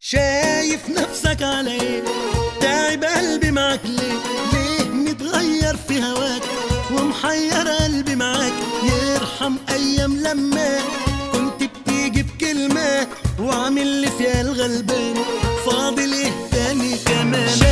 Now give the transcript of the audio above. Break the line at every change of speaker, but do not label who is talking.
شايف نفسك على ايه تعب قلبي معاك ليه ليه متغير في هواك ومحير قلبي معاك يرحم ايام لما كنت بتيجي بكلمة وعامل لي فيها الغلبان فاضل ايه تاني كمان